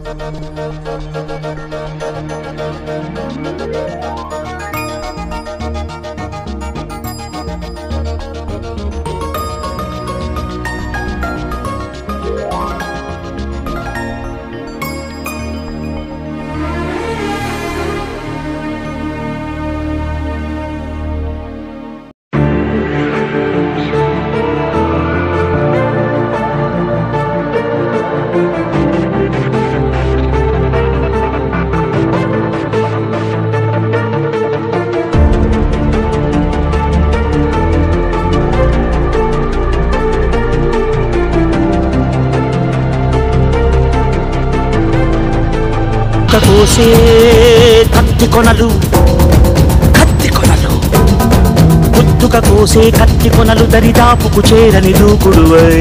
కొత్త కోసే కత్తి కొనలు కత్తి కొనలు ముద్దుక కోసే కత్తి కొనలు దరిదాపుకు చేరని దూకుడువై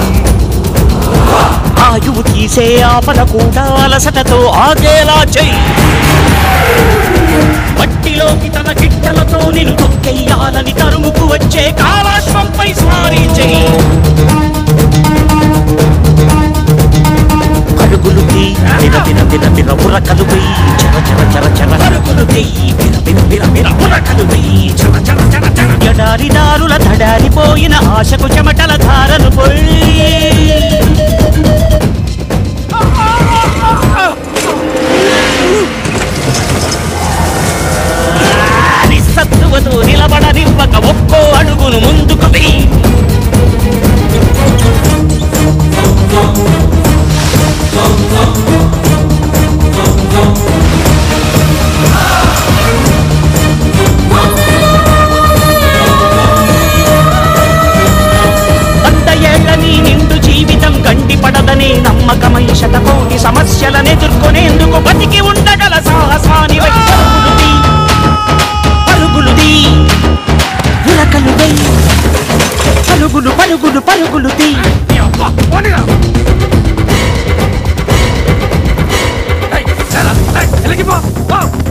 ఆయువు తీసే ఆపద కూడా అలసటతో ఆగేలా చెయ్యి మట్టిలోకి తన గిట్టలతో నిన్ను తొక్కెయ్యాలని తరుముకు వచ్చే కాలాశ్వంపై స్వారీ చెయ్యి పరుగులు తీ బిర బిర బిర బిర ఉరకలు వెయ్యి చర చర చర చర పరుగులు తెయ్యి బిర బిర బిర బిర ఉరకలు వెయ్యి చర చర చర చర ఎడారి దారుల తడారిపోయిన ఆశకు చెమటల ధారలు పోయి నిస్సత్తువతో నిలబడనివ్వక ఒక్కో అడుగును ముందుకు వెయ్యి వంద ఏళ్ల నీ నిండు జీవితం గండిపడదనే నమ్మకమై శతకోటి సమస్యలను ఎదుర్కొనేందుకు బతికి ఉండగల సాహసాని పరుగులుది పరుగులుది ఉరకలు వెయ్యి పరుగులు పరుగులు పరుగులు తీ ఎలాగిపో